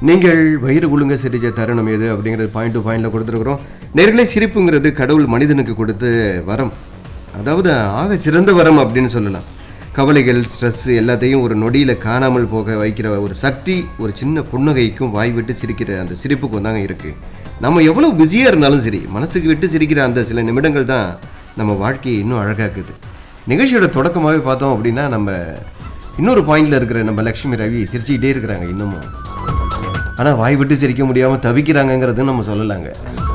நீங்கள் வயிறு குலுங்க சிரிச்ச தருணம் எது அப்படிங்கிறது பாயிண்ட் டு பாயிண்ட்ல கொடுத்துருக்குறோம் நேர்களே சிரிப்புங்கிறது கடவுள் மனிதனுக்கு கொடுத்த வரம் அதாவது ஆக சிறந்த வரம் அப்படின்னு சொல்லலாம் கவலைகள் ஸ்ட்ரெஸ் எல்லாத்தையும் ஒரு நொடியில் காணாமல் போக வைக்கிற ஒரு சக்தி ஒரு சின்ன புன்னகைக்கும் வாய் விட்டு சிரிக்கிற அந்த சிரிப்புக்கு வந்தாங்க இருக்குது நம்ம எவ்வளோ பிஸியாக இருந்தாலும் சரி மனசுக்கு விட்டு சிரிக்கிற அந்த சில நிமிடங்கள் தான் நம்ம வாழ்க்கையை இன்னும் அழகாக்குது நிகழ்ச்சியோட தொடக்கமாகவே பார்த்தோம் அப்படின்னா நம்ம இன்னொரு பாயிண்ட்ல இருக்கிற நம்ம லக்ஷ்மி ரவி சிரிச்சுக்கிட்டே இருக்கிறாங்க இன்னமும் ஆனால் வாய் விட்டு சிரிக்க முடியாமல் தவிக்கிறாங்கங்கிறது நம்ம சொல்லலாங்க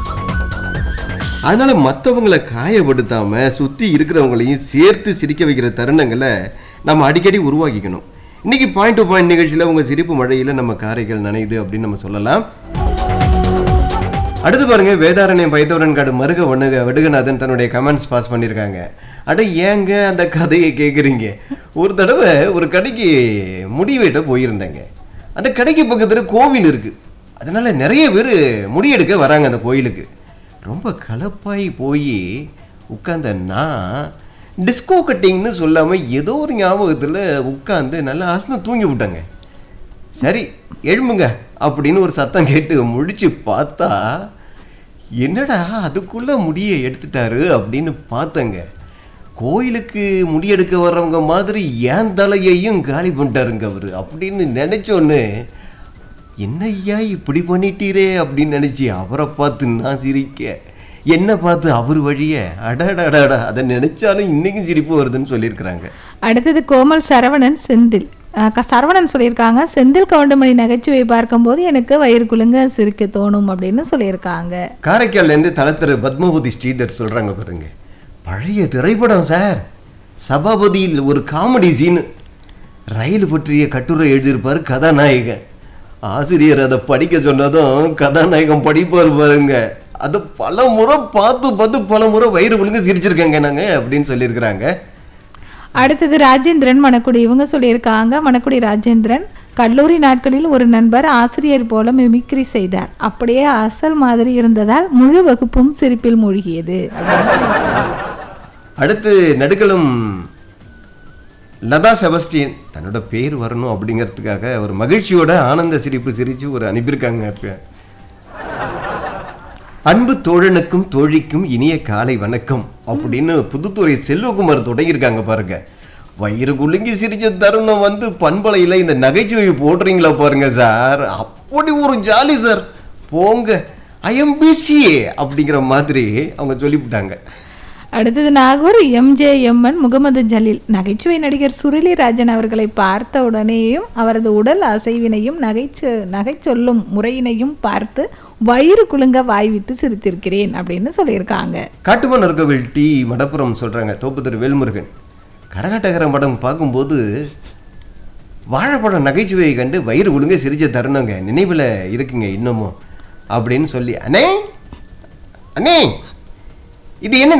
அதனால மற்றவங்களை காயப்படுத்தாம சுற்றி இருக்கிறவங்களையும் சேர்த்து சிரிக்க வைக்கிற தருணங்களை நம்ம அடிக்கடி உருவாக்கிக்கணும் இன்னைக்கு பாயிண்ட் டு பாயிண்ட் நிகழ்ச்சியில் உங்க சிரிப்பு மழையில் நம்ம காரைகள் நனையுது அப்படின்னு நம்ம சொல்லலாம் அடுத்து பாருங்க வேதாரண்யம் பைத்தவரன் காடு மருக வண்ணுக வடுகநாதன் தன்னுடைய கமெண்ட்ஸ் பாஸ் பண்ணியிருக்காங்க அட ஏங்க அந்த கதையை கேட்குறீங்க ஒரு தடவை ஒரு கடைக்கு முடி வெட்ட போயிருந்தேங்க அந்த கடைக்கு பக்கத்தில் கோவில் இருக்கு அதனால நிறைய பேர் முடி எடுக்க வராங்க அந்த கோயிலுக்கு ரொம்ப கலப்பாய் போய் உட்கார்ந்த நான் டிஸ்கோ கட்டிங்னு சொல்லாமல் ஏதோ ஒரு ஞாபகத்தில் உட்காந்து நல்லா ஆசனம் தூங்கி விட்டாங்க சரி எழும்புங்க அப்படின்னு ஒரு சத்தம் கேட்டு முழிச்சு பார்த்தா என்னடா அதுக்குள்ள முடியை எடுத்துட்டாரு அப்படின்னு பார்த்தங்க கோயிலுக்கு முடியெடுக்க வர்றவங்க மாதிரி ஏன் தலையையும் காலி பண்ணிட்டாருங்க அவரு அப்படின்னு நினைச்சோன்னு என்னய்யா இப்படி பண்ணிட்டீரே அப்படின்னு நினைச்சு அவரை பார்த்து நான் சிரிக்க என்ன பார்த்து அவர் வழிய அடடடடா அதை நினைச்சாலும் இன்னைக்கும் சிரிப்பு வருதுன்னு சொல்லியிருக்கிறாங்க அடுத்தது கோமல் சரவணன் செந்தில் அஹ் க- சரவணன் சொல்லியிருக்காங்க செந்தில் கவுண்டமணி நகைச்சுவை பார்க்கும்போது எனக்கு வயிறு குலுங்க சிரிக்க தோணும் அப்படின்னு சொல்லியிருக்காங்க காரைக்கால்ல இருந்து தலத்திரு பத்மவதி ஸ்ரீதர் சொல்றாங்க பாருங்க பழைய திரைப்படம் சார் சபாபதியில் ஒரு காமெடி சீனு ரயில் பற்றிய கட்டுரை எழுதியிருப்பாரு கதாநாயகன் ஆசிரியர் அதை படிக்க சொன்னதும் கதாநாயகன் படிப்பார் பாருங்க அதை பல முறை பார்த்து பார்த்து பல முறை வயிறு விழுங்க சிரிச்சிருக்கேங்க நாங்க அப்படின்னு சொல்லியிருக்கிறாங்க அடுத்தது ராஜேந்திரன் மணக்குடி இவங்க சொல்லியிருக்காங்க மணக்குடி ராஜேந்திரன் கல்லூரி நாட்களில் ஒரு நண்பர் ஆசிரியர் போல மிமிக்ரி செய்தார் அப்படியே அசல் மாதிரி இருந்ததால் முழு வகுப்பும் சிரிப்பில் மூழ்கியது அப்படின்னு சொல்லியிருக்காங்க. அடுத்து நடுக்கலும் லதா செபஸ்டியன் தன்னோட பேர் வரணும் அப்படிங்கிறதுக்காக ஒரு மகிழ்ச்சியோட ஆனந்த சிரிப்பு சிரிச்சு ஒரு அனுப்பியிருக்காங்க இப்ப. அன்பு தோழனுக்கும் தோழிக்கும் இனிய காலை வணக்கம் அப்படின்னு புதுத்துறை செல்வகுமார் தொடங்கியிருக்காங்க பாருங்க வயிறு குலுங்கி சிரிச்ச தருணம் வந்து பண்பலையில் இந்த நகைச்சுவை போடுறீங்களா பாருங்க சார் அப்படி ஒரு ஜாலி சார் போங்க ஐ எம் பிசி அப்படிங்கிற மாதிரி அவங்க சொல்லிவிட்டாங்க அடுத்தது நாகூர் எம்ஜேஎம்என் முகமது ஜலீல் நகைச்சுவை நடிகர் சுருளிராஜன் அவர்களை பார்த்த உடனேயும் அவரது உடல் அசைவினையும் நகைச்சு நகை சொல்லும் முறையினையும் பார்த்து வயிறு குலுங்க வாய்விட்டு சிரித்திருக்கிறேன் அப்படின்னு சொல்லியிருக்காங்க காட்டுமன்னர் கோவில் டி மடப்புறம் சொல்றாங்க தோப்பு திரு வேல்முருகன் கரகாட்டகர படம் பார்க்கும்போது வாழைப்பழம் நகைச்சுவையை கண்டு வயிறு ஒழுங்க சிரிச்ச தருணங்க நினைவில் இருக்குங்க இன்னமும் அப்படின்னு சொல்லி அண்ணே அண்ணே இது என்ன